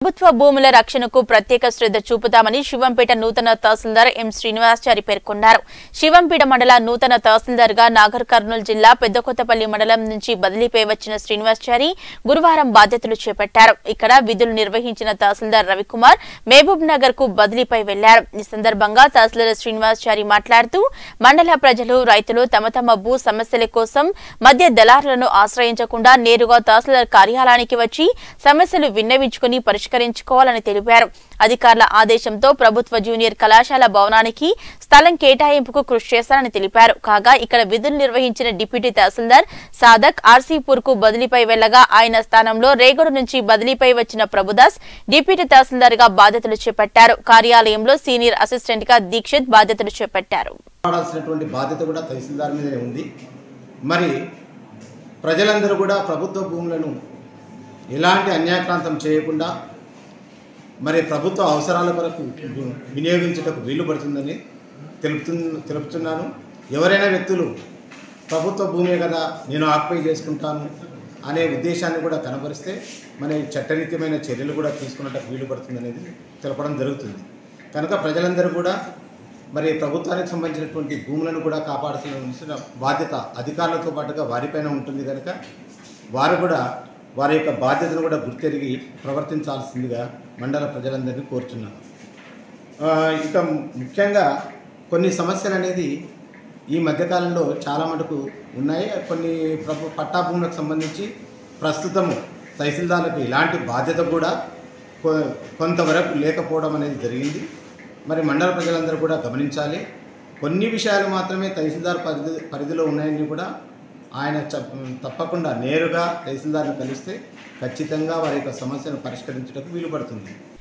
ప్రభుత్వ భూముల రక్షణకు ప్రత్యేక శ్రద్ధ చూపుతామని శివంపేట నూతన తహసీల్దార్ ఎం శ్రీనివాసాచారి పేర్కొన్నారు శివంపేట మండల నూతన తహసీల్దార్ గా నాగర్ కర్నూలు జిల్లా పెద్దకొత్తపల్లి మండలం నుంచి బదిలీపై వచ్చిన శ్రీనివాసాచారి గురువారం బాధ్యతలు చేపట్టారు ఇక్కడ విధులు నిర్వహించిన తహసీల్దార్ రవికుమార్ మహబూబ్ నగర్ కు బదిలీపై వెళ్లారు ఈ సందర్భంగా తహసీల్దార్ శ్రీనివాసాచారి మాట్లాడుతూ మండల ప్రజలు రైతులు తమ తమ భూ సమస్యల కోసం మధ్య దళారులను ఆశ్రయించకుండా నేరుగా తహసీల్దార్ కార్యాలయానికి వచ్చి సమస్యలు విన్నవించుకుని పరిష్కరించుకోవాలని తెలిపారు అధికారుల ఆదేశంతో ప్రభుత్వ జూనియర్ కళాశాల భవనానికి స్థలం కేటాయింపుకు కృషి చేశారని తెలిపారు కాగా ఇక్కడ విధులు నిర్వహించిన డిప్యూటీ తహసీల్దార్ సాదక్ ఆర్సీపూర్ కు బదిలీపై వెళ్లగా ఆయన స్థానంలో రేగడు నుంచి బదిలీపై వచ్చిన ప్రభుదాస్ డిప్యూటీ తహసీల్దార్ గా బాధ్యతలు చేపట్టారు కార్యాలయంలో సీనియర్ అసిస్టెంట్ గా దీక్షిత్ బాధ్యతలు చేపట్టారు కాపాడాల్సినటువంటి బాధ్యత కూడా తహసీల్దార్ మీదనే ఉంది మరి ప్రజలందరూ కూడా ప్రభుత్వ భూములను ఎలాంటి అన్యాక్రాంతం చేయకుండా మరి ప్రభుత్వ అవసరాల కొరకు వినియోగించుటకు వీలు పడుతుందని తెలుపుతు తెలుపుతున్నాను ఎవరైనా వ్యక్తులు ప్రభుత్వ భూమే కదా నేను ఆక్యుపై చేసుకుంటాను అనే ఉద్దేశాన్ని కూడా కనబరిస్తే మన చట్టరీత్యమైన చర్యలు కూడా తీసుకున్నట్టు వీలు పడుతుందనేది తెలపడం జరుగుతుంది కనుక ప్రజలందరూ కూడా మరి ప్రభుత్వానికి సంబంధించినటువంటి భూములను కూడా కాపాడాల్సిన బాధ్యత అధికారులతో పాటుగా వారిపైన ఉంటుంది కనుక వారు కూడా వారి యొక్క బాధ్యతను కూడా గుర్తెరిగి ప్రవర్తించాల్సిందిగా మండల ప్రజలందరినీ కోరుచున్నాను ఆ, ఇక ముఖ్యంగా కొన్ని సమస్యలు అనేది ఈ మధ్యకాలంలో చాలా మటుకు ఉన్నాయి కొన్ని ప్రభు పట్టా భూములకు సంబంధించి ప్రస్తుతము తహసీల్దార్లకు ఇలాంటి బాధ్యత కూడా కొ- కొంతవరకు లేకపోవడం అనేది జరిగింది మరి మండల ప్రజలందరూ కూడా గమనించాలి కొన్ని విషయాలు మాత్రమే తహసీల్దార్ పరిధి పరిధిలో ఉన్నాయని కూడా ఆయన చెప్- తప్పకుండా నేరుగా తహసీల్దార్ని కలిస్తే ఖచ్చితంగా వారి యొక్క సమస్యను పరిష్కరించడానికి వీలు పడుతుంది